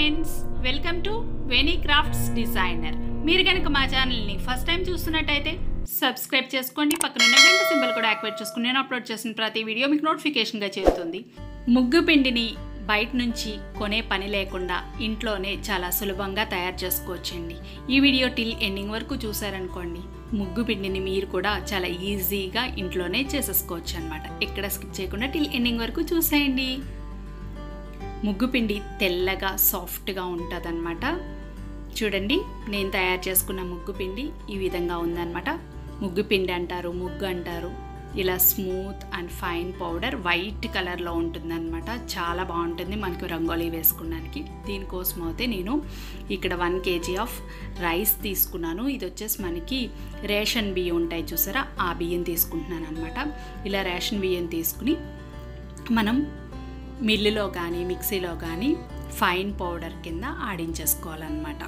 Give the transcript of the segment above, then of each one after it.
friends welcome to Veni crafts designer మీరు కనుక మా ఛానల్ని ఫస్ట్ టైం చూస్తున్నట్టయితే సబ్స్క్రైబ్ చేసుకోండి పక్కన ఉన్న గంట సింబల్ కూడా యాక్టివేట్ చేసుకుని నేను అప్లోడ్ చేసిన ప్రతి వీడియో మీకు నోటిఫికేషన్గా చేరుతుంది ముగ్గు పిండిని బయట నుంచి కొనే పని లేకుండా ఇంట్లోనే చాలా సులభంగా తయారు చేసుకోవచ్చండి ఈ వీడియో టిల్ ఎండింగ్ వరకు చూసారనుకోండి ముగ్గు పిండిని మీరు కూడా చాలా ఈజీగా ఇంట్లోనే చేసేసుకోవచ్చు అనమాట ఎక్కడ స్కిప్ చేయకుండా టిల్ ఎండింగ్ వరకు చూసేయండి ముగ్గు పిండి తెల్లగా సాఫ్ట్గా ఉంటుందన్నమాట చూడండి నేను తయారు చేసుకున్న ముగ్గు పిండి ఈ విధంగా ఉందన్నమాట ముగ్గు పిండి అంటారు ముగ్గు అంటారు ఇలా smooth and fine powder white కలర్లో ఉంటుందన్నమాట చాలా బాగుంటుంది మనకు రంగోలీ వేసుకోవడానికి దీనికోసం అయితే నేను ఇక్కడ వన్ కేజీ ఆఫ్ రైస్ తీసుకున్నాను ఇది వచ్చేసి మనకి రేషన్ బియ్యం ఉంటాయి చూసారా ఆ బియ్యం తీసుకుంటున్నాను అనమాట ఇలా రేషన్ బియ్యం తీసుకుని మనం మిల్లులో కానీ మిక్సీలో కానీ ఫైన్ పౌడర్ కింద ఆడించేసుకోవాలన్నమాట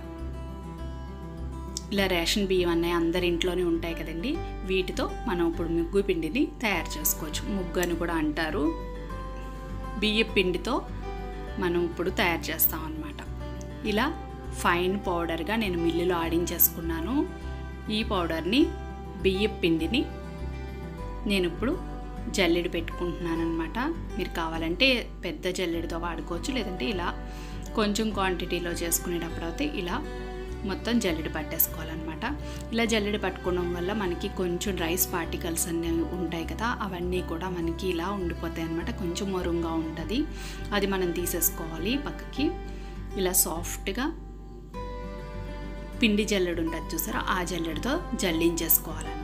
ఇలా రేషన్ బియ్యం అన్నవి అందరి ఇంట్లోనే ఉంటాయి కదండి వీటితో మనం ఇప్పుడు ముగ్గు పిండిని తయారు చేసుకోవచ్చు ముగ్గు అని కూడా అంటారు బియ్య పిండితో మనం ఇప్పుడు తయారు చేస్తాం అన్నమాట ఇలా ఫైన్ పౌడర్గా నేను మిల్లులో ఆడించేసుకున్నాను ఈ పౌడర్ని బియ్య పిండిని నేను ఇప్పుడు జల్లెడు పెట్టుకుంటున్నాను అనమాట మీరు కావాలంటే పెద్ద జల్లెడితో వాడుకోవచ్చు లేదంటే ఇలా కొంచెం క్వాంటిటీలో చేసుకునేటప్పుడు అయితే ఇలా మొత్తం జల్లెడ పట్టేసుకోవాలన్నమాట ఇలా జల్లెడ పట్టుకోవడం వల్ల మనకి కొంచెం రైస్ పార్టికల్స్ అనేవి ఉంటాయి కదా అవన్నీ కూడా మనకి ఇలా ఉండిపోతాయి అనమాట కొంచెం మొరుంగా ఉంటుంది అది మనం తీసేసుకోవాలి పక్కకి ఇలా సాఫ్ట్గా పిండి జల్లెడు ఉంటుంది చూసారా ఆ జల్లెడతో జల్లించేసుకోవాలన్నమాట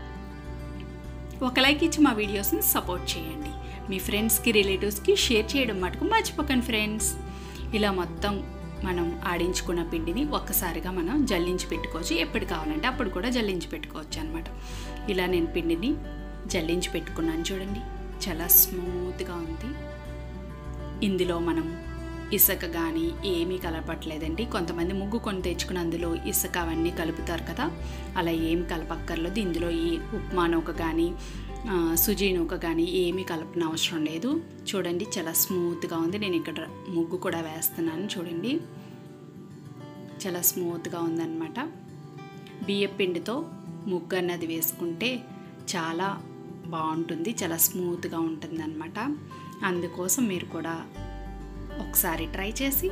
ఒక లైక్ ఇచ్చి మా వీడియోస్ని సపోర్ట్ చేయండి మీ ఫ్రెండ్స్కి రిలేటివ్స్కి షేర్ చేయడం మటుకు మర్చిపోకండి ఫ్రెండ్స్ ఇలా మొత్తం మనం ఆడించుకున్న పిండిని ఒక్కసారిగా మనం జల్లించి పెట్టుకోవచ్చు ఎప్పుడు కావాలంటే అప్పుడు కూడా జల్లించి పెట్టుకోవచ్చు అనమాట ఇలా నేను పిండిని జల్లించి పెట్టుకున్నాను చూడండి చాలా స్మూత్గా ఉంది ఇందులో మనం ఇసుక కానీ ఏమీ కలపట్లేదండి కొంతమంది ముగ్గు కొని తెచ్చుకుని అందులో ఇసుక అవన్నీ కలుపుతారు కదా అలా ఏం కలపక్కర్లేదు ఇందులో ఈ ఉప్మా నూక కానీ సుజీ నూక కానీ ఏమీ కలపన అవసరం లేదు చూడండి చాలా స్మూత్గా ఉంది నేను ఇక్కడ ముగ్గు కూడా వేస్తున్నాను చూడండి చాలా స్మూత్గా ఉందన్నమాట బియ్య పిండితో ముగ్గు అన్నది వేసుకుంటే చాలా బాగుంటుంది చాలా స్మూత్గా ఉంటుంది అనమాట అందుకోసం మీరు కూడా ఒకసారి ట్రై చేసి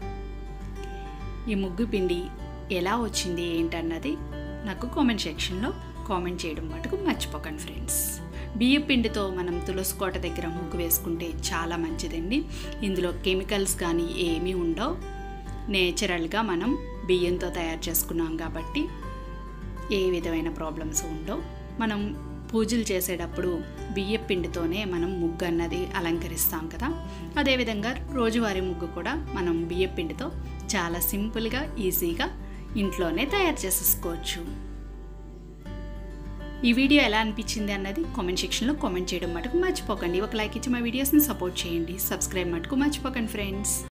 ఈ ముగ్గు పిండి ఎలా వచ్చింది ఏంటన్నది నాకు కామెంట్ సెక్షన్లో కామెంట్ చేయడం మటుకు మర్చిపోకండి ఫ్రెండ్స్ బియ్య పిండితో మనం తులసికోట దగ్గర ముగ్గు వేసుకుంటే చాలా మంచిదండి ఇందులో కెమికల్స్ కానీ ఏమీ ఉండవు నేచురల్గా మనం బియ్యంతో తయారు చేసుకున్నాం కాబట్టి ఏ విధమైన ప్రాబ్లమ్స్ ఉండవు మనం పూజలు చేసేటప్పుడు బియ్య పిండితోనే మనం ముగ్గు అన్నది అలంకరిస్తాం కదా అదేవిధంగా రోజువారీ ముగ్గు కూడా మనం బియ్య పిండితో చాలా సింపుల్గా ఈజీగా ఇంట్లోనే తయారు చేసేసుకోవచ్చు ఈ వీడియో ఎలా అనిపించింది అన్నది కామెంట్ సెక్షన్లో కామెంట్ చేయడం మటుకు మర్చిపోకండి ఒక లైక్ ఇచ్చి మా వీడియోస్ని సపోర్ట్ చేయండి సబ్స్క్రైబ్ మటుకు మర్చిపోకండి ఫ్రెండ్స్